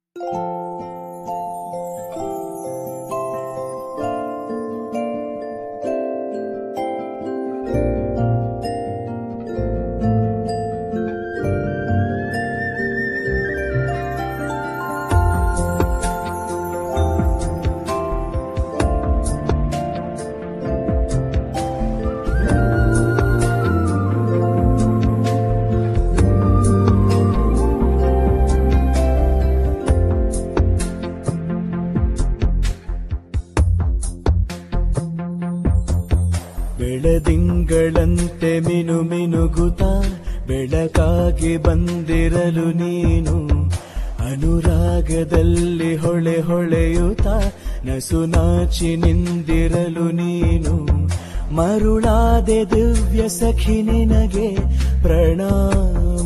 ಬೆಳದಿಂಗಳಂತೆ ಮಿನು ಮಿನುಗುತ್ತ ಬೆಳಕಾಗಿ ಬಂದಿರಲು ನೀನು ಅನುರಾಗದಲ್ಲಿ ಹೊಳೆ ಹೊಳೆಯುತ್ತ ನಸು ನಾಚಿ ನಿಂದಿರಲು ನೀನು ಮರುಳಾದೆ ದಿವ್ಯ ಸಖಿ ನಿನಗೆ ಪ್ರಣಾಮ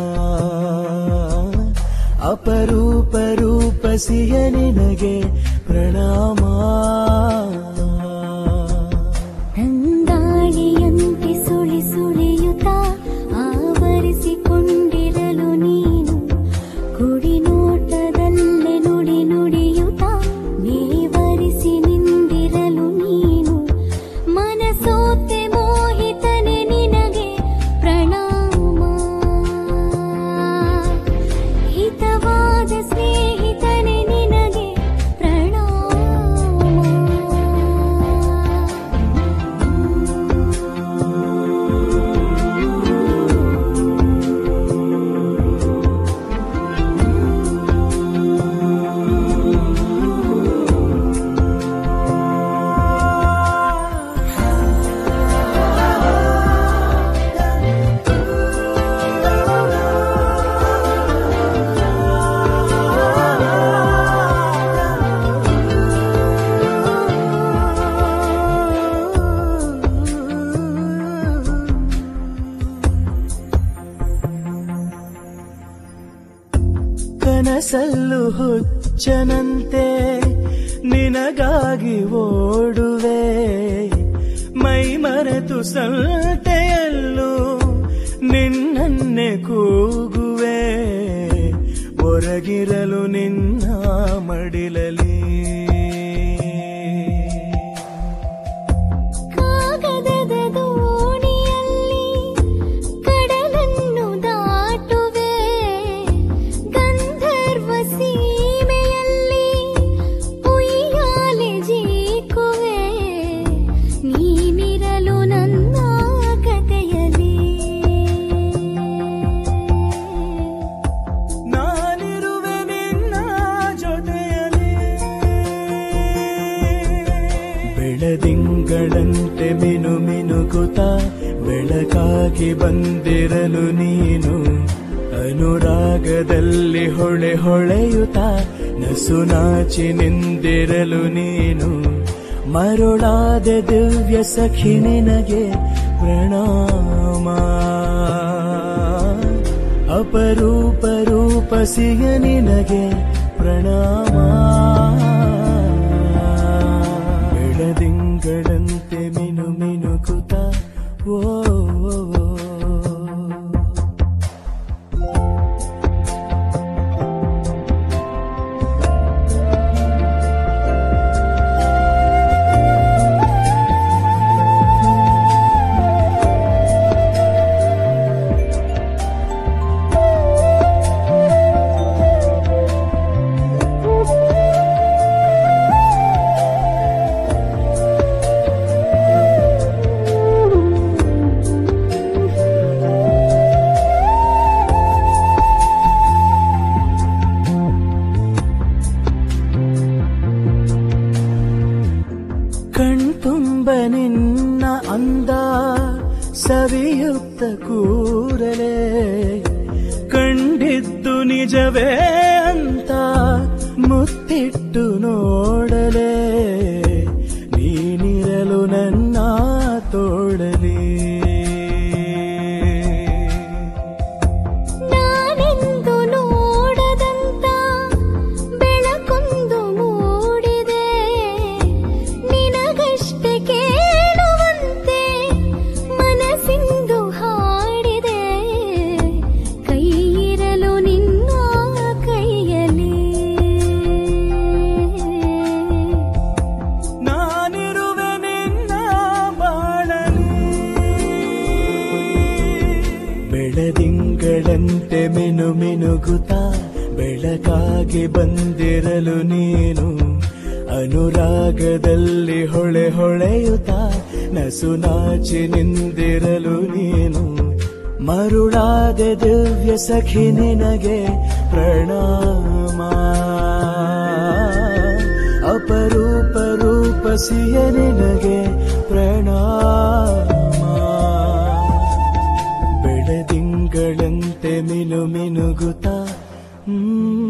ಅಪರೂಪ ರೂಪಸಿಯ ನಿನಗೆ ಪ್ರಣಾಮ ತಂಗಾಳಿಯಂತೆ ಸುಳಿ ಸುಳಿಯುತ್ತ ಆವರಿಸಿಕೊಂಡಿರಲು ನೀನು ಕುಡಿ ನೋಟದಲ್ಲೇ ನುಡಿ ನುಡಿಯುತ್ತ ನೇವರಿಸಿ ನಿಂದಿರಲು ನೀನು ಮನಸೋತೆ ಮೋಹಿತನೆ ನಿನಗೆ ಪ್ರಣಾಮ ಹಿತವಾದ ಸ್ನೇಹಿತನೆ ನಿನಗೆ ಪ್ರಣಾಮ ಕನಸಲ್ಲು ಹುಚ್ಚನಂತೆ ನಿನಗಾಗಿ ಓಡುವೆ ಮೈ ಮರೆತು ಸಂತೆಯಲ್ಲೂ ನಿನ್ನನ್ನೇ ಕೂಗುವೆ ಹೊರಗಿರಲು ನಿನ್ನ ಮಡಿಲಲಿ ಕಾಗದದ ದೋಣಿಯಲ್ಲಿ ಕಡಲನ್ನು ದಾಟುವೆ ಗಂಧರ್ವ ಸೀಮೆಯಲ್ಲಿ ಉಯ್ಯಾಲೆ ಜೀಕುವೆ ನೀನಿರಲು ನನ್ನ ಕಥೆಯಲ್ಲಿ ನಾನಿರುವೆ ನಿನ್ನ ಜೊತೆಯಲಿ ಬೆಳದಿಂಗಳಂತೆ ಮಿನು ಮಿನುಗುತ್ತ ಬೆಳಕಾಗಿ ಬಂದಿರಲು ನೀನು ಅನುರಾಗದಲ್ಲಿ ಹೊಳೆ ಹೊಳೆಯುತ್ತ ನಸು ನಾಚಿ ನಿಂದಿರಲು ನೀನು ಮರುಳಾದ ದಿವ್ಯ ಸಖಿ ನಿನಗೆ ಪ್ರಣಾಮ ಅಪರೂಪ ರೂಪಸಿಯ ನಿನಗೆ ಪ್ರಣಾಮ ಬೆಳದಿಂಗಳಂತೆ ಮಿನು ಮಿನುಕುತ ಓ ಓ, ಓ. ಕಣ್ತುಂಬ ನಿನ್ನ ಅಂದ ಸವಿಯುತ್ತ ಕೂರಲೇ ಕಂಡಿದ್ದು ನಿಜವೇ ಅಂತ ಮುತ್ತಿಟ್ಟು ನೋಡಲೇ ನೀನಿರಲು ನನ್ನ ತೋಳಲಿ ನಾನೆಂದು ನೋಡದಂತ ಬೆಳಕೊಂದು ಮೂಡಿದೆ ನಿನಗಷ್ಟೆ ಕೇಳುವಂತೆ ಮನಸ್ಸಿಂದು ಹಾಡಿದೆ ಕೈಯಿರಲು ನಿನ್ನ ಕೈಯಲ್ಲಿ ಮಿನುಗುತ್ತಾ ಬೆಳಕಾಗಿ ಬಂದಿರಲು ನೀನು ಅನುರಾಗದಲ್ಲಿ ಹೊಳೆ ಹೊಳೆಯುತ್ತಾ ನಸು ನಾಚಿ ನಿಂದಿರಲು ನೀನು ಮರುಳಾದ ದಿವ್ಯ ಸಖಿ ನಿನಗೆ ಪ್ರಣಾಮ ಅಪರೂಪ ರೂಪಸಿಯ ನಿನಗೆ ಪ್ರಣಾಮ ಬೆಳದಿಂಗಳಂತೆ ಮಿನು ಮಿನುಗುತ್ತಾ ಹ್ಮ್